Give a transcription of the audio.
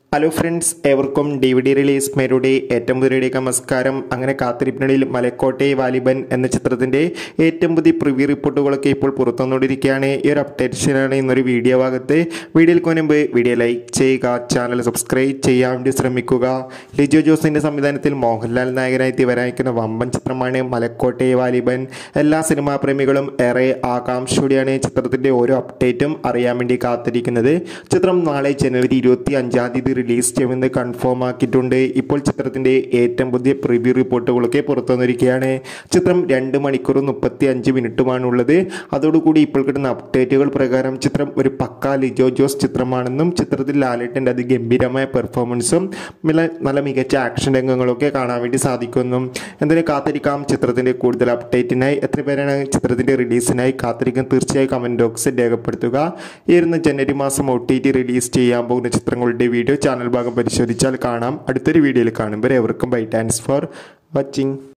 hello friends ഏവർക്കും D V D release മേരുടെ ഏറ്റവും പുതിയ നമസ്കാരം അങ്ങനെ കാത്തിരിപ്പിനിടയിൽ മലക്കോട്ടെ വാലിബൻ എന്ന ചിത്രത്തിൻ്റെ ഏറ്റവും പുതിയ പ്രിവ്യൂ റിപ്പോർട്ടുകളൊക്കെ ഇപ്പോൾ പുറത്തുവന്നുകൊണ്ടിരിക്കുകയാണ് ഈ ഒരു അപ്ഡേഷനാണ് ഇന്നൊരു വീഡിയോ ഭാഗത്ത് വീഡിയോയിൽ മുൻപ് വീഡിയോ ലൈക്ക് ചെയ്യുക ചാനൽ സബ്സ്ക്രൈബ് ചെയ്യാൻ വേണ്ടി ശ്രമിക്കുക ലിജോ ജോസിൻ്റെ സംവിധാനത്തിൽ മോഹൻലാൽ നായകനായി തിവരായിക്കുന്ന വമ്പൻ ചിത്രമാണ് മലക്കോട്ടെ വാലിബൻ എല്ലാ സിനിമാ പ്രേമികളും ഏറെ ആകാംക്ഷയോടെയാണ് ചിത്രത്തിൻ്റെ ഓരോ അപ്ഡേറ്റും അറിയാൻ വേണ്ടി കാത്തിരിക്കുന്നത് ചിത്രം നാളെ ജനുവരി ഇരുപത്തി അഞ്ചാം തീയതി റിലീസ് ചെയ്യുമെന്ന് കൺഫേം ആക്കിയിട്ടുണ്ട് ഇപ്പോൾ ചിത്രത്തിൻ്റെ ഏറ്റവും പുതിയ പ്രിവ്യൂ റിപ്പോർട്ടുകളൊക്കെ പുറത്തു വന്നിരിക്കുകയാണ് ചിത്രം രണ്ട് മണിക്കൂറും മുപ്പത്തി അഞ്ച് മിനിറ്റുമാണുള്ളത് അതോടുകൂടി ഇപ്പോൾ കിട്ടുന്ന അപ്ഡേറ്റുകൾ പ്രകാരം ചിത്രം ഒരു പക്ക ലിജോ ജോസ് ചിത്രമാണെന്നും ചിത്രത്തിൽ ലാലേട്ടൻ്റെ അതിഗംഭീരമായ പെർഫോമൻസും നല്ല മികച്ച ആക്ഷൻ രംഗങ്ങളൊക്കെ കാണാൻ വേണ്ടി സാധിക്കുന്നു എന്തിനു കാത്തിരിക്കാം ചിത്രത്തിൻ്റെ കൂടുതൽ അപ്ഡേറ്റിനായി എത്ര പേരാണ് ചിത്രത്തിൻ്റെ റിലീസിനായി കാത്തിരിക്കാൻ തീർച്ചയായും കമൻറ്റ് ബോക്സിൽ രേഖപ്പെടുത്തുക ഈ വരുന്ന ജനുവരി മാസം ഒ ടി ടി റിലീസ് ചെയ്യാൻ പോകുന്ന ചിത്രങ്ങളുടെ വീഡിയോ ചാനൽ ഭാഗം പരിശോധിച്ചാൽ കാണാം അടുത്തൊരു വീഡിയോയിൽ കാണുമ്പോൾ എവർക്കും ബൈ താങ്ക്സ് ഫോർ വാച്ചിങ്